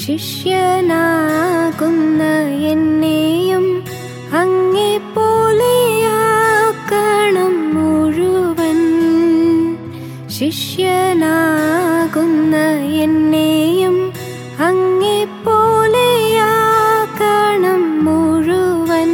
ശിഷ്യനാകുന്ന എന്നെയും അങ്ങേ പോലെയാക്കണം മുഴുവൻ ശിഷ്യനാകുന്ന എന്നെയും അങ്ങേ പോലെയാക്കണം മുഴുവൻ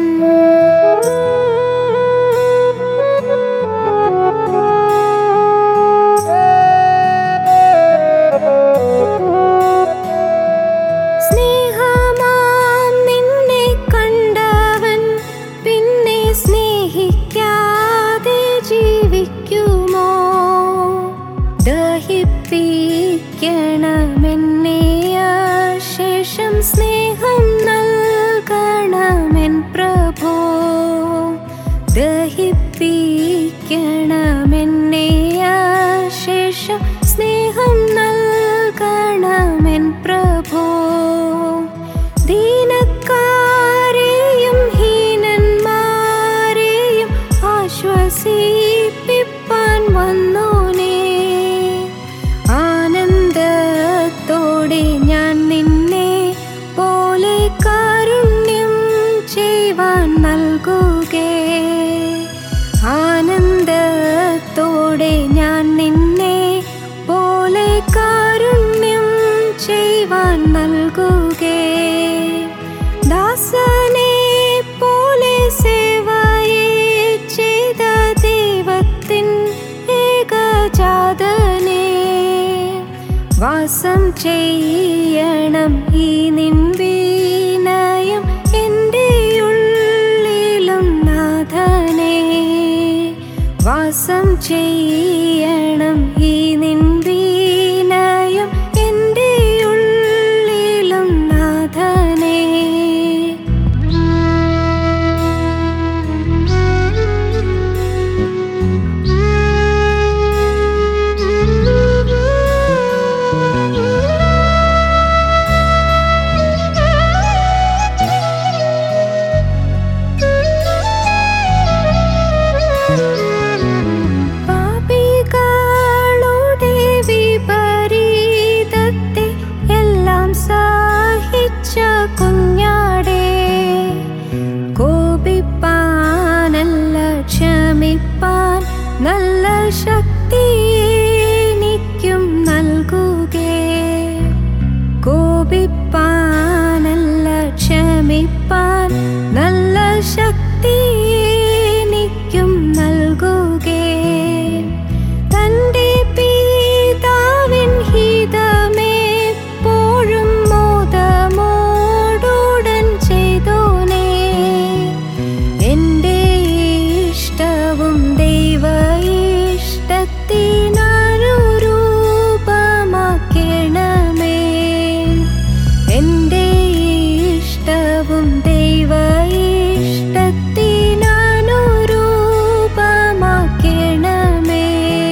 സ്നേഹമാം നിന്നെ കണ്ടവൻ പിന്നെ സ്നേഹിക്കാതെ ജീവിക്കുമോ ദഹിപ്പിക്കണമെന്നെ ശേഷം സ്നേഹം നൽകണമെൻ പ്രഭോ ദഹിപ്പിക്കണമെന്നെ ശേഷം സ്നേഹം നൽകണമെൻ പ്രഭോ ദീനക്കാരെയും ഹീനന്മാരെയും ആശ്വസിപ്പിപ്പാൻ വന്നോനേ ആനന്ദത്തോടെ ഞാൻ നിന്നെ പോലെ കാരുണ്യം ചെയ്യുവാൻ നൽകുകേ ആനന്ദത്തോടെ ഞാൻ നിന്നെ പോലെ കാരുണ്യം ചെയ്യുവാൻ നൽകുകേ ദാസനെ പോലെ സേവയെ ചെയ്ത ദൈവത്തിൻ ഏകജാതനെ വാസം ചെയ്യണം ഈ നിൻ വിനയം എൻ്റെ ഉള്ളിലും നാഥനെ വാസം ചെയ്യണം ഈ നിൻ വിനയം എൻ്റെ ഉള്ളിലും നാഥനെ പാപികളുടെ വിപരീതത്തെ എല്ലാം സഹിച്ച കുഞ്ഞാടേ കോപിപ്പാനല്ല ക്ഷമിപ്പാൻ നല്ല ശക്തി എനിക്കും നൽകുകേ കോപിപ്പാനല്ല ക്ഷമിപ്പാൻ നല്ല ശക്തി എനിക്കും നൽകുകേ തൻ്റെ പിതാവിൻ ഹിതമെപ്പോഴും മോദമോടുടൻ ചെയ്തോനേ എൻ്റെ ഇഷ്ടവും ദൈവ ഇഷ്ടത്തിനനുരൂപമാക്കണമേ എൻ്റെ ഇഷ്ടവും ദൈവ ഇഷ്ടത്തിനനുരൂപമാക്കണമേ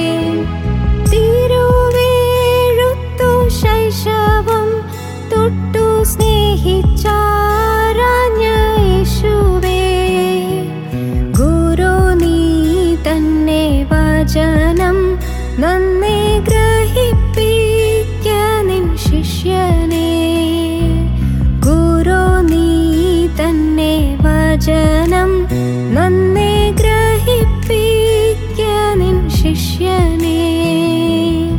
തിരുവേഴുത്തു ശൈശവം തൊട്ടു സ്നേഹിച്ചാരാഞ്ഞ യേശുവേ ഗുരു നീ തന്നെ വചനം നന്നെ ഗ്രഹിപ്പിക്ക നിൻ ശിഷ്യനെ ഗുരു നീ തന്നെ വചനം നന്നെ ഗ്രഹിപ്പിക്ക നിൻ ശിഷ്യനെ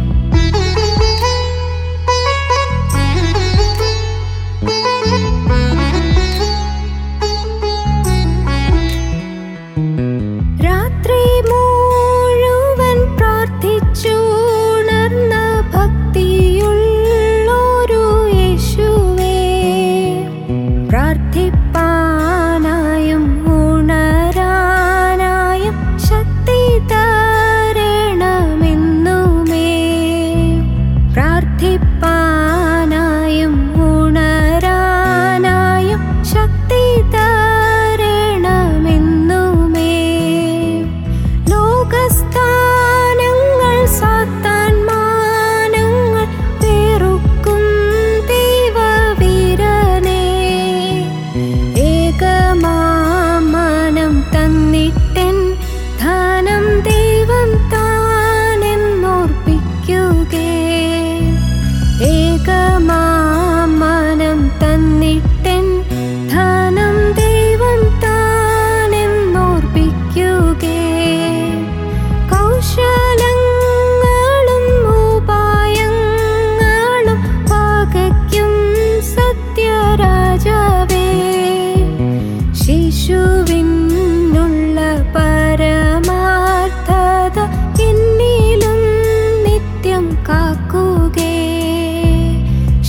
Thank you.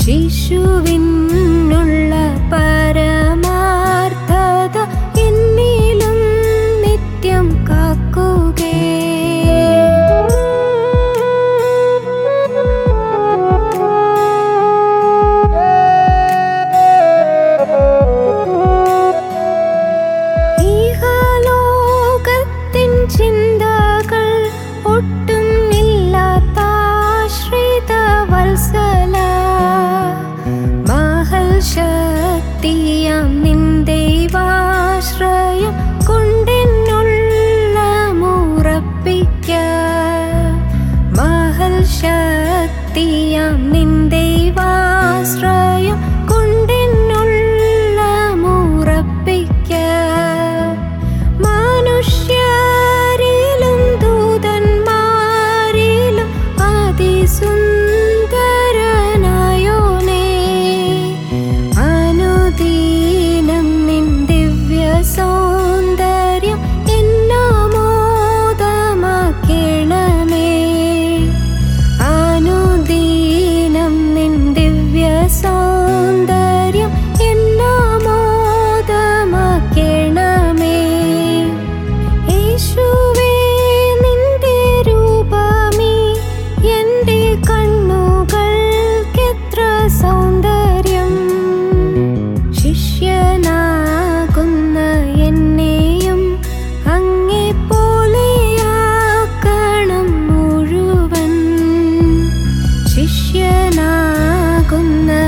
ശിശുവിനുള്ള പരമാർത്ഥത എന്നിലും നിത്യം കാക്കുകേ ഈഹലോകത്തിൻ ചിന്തകൾ ഒട്ടും ഇല്ലാത്ത ആശ്രിത വത്സല മഹൽ ശക്തിയാം നിൻ ദൈവാശ്രയം കൊണ്ടെന്നുള്ള മുറപ്പിക്ക മഹൽ ശക്തിയാം നിൻ ദൈവാശ്രയം കൊണ്ടെന്നുള്ള മുറപ്പിക്ക മനുഷ്യരിലും ദൂതന്മാരിലും അതിസുന്ദരനായോനേ അനുദീനം നിൻ ദിവ്യ സൗന്ദര്യം എന്നാമോദമാക്കണമേ അനുദീനം നിൻ ദിവ്യ സൗന്ദര്യം എന്നാമോദമാക്കണമേ യേശുവേ നിന്റെ രൂപമേ എൻ്റെ കണ്ണുകൾക്കെത്ര സൗന്ദര്യം ശിഷ്യനാകുന്ന എന്നെയും അങ്ങേ പോലെയാക്കണം മുഴുവൻ ശിഷ്യനാകുന്ന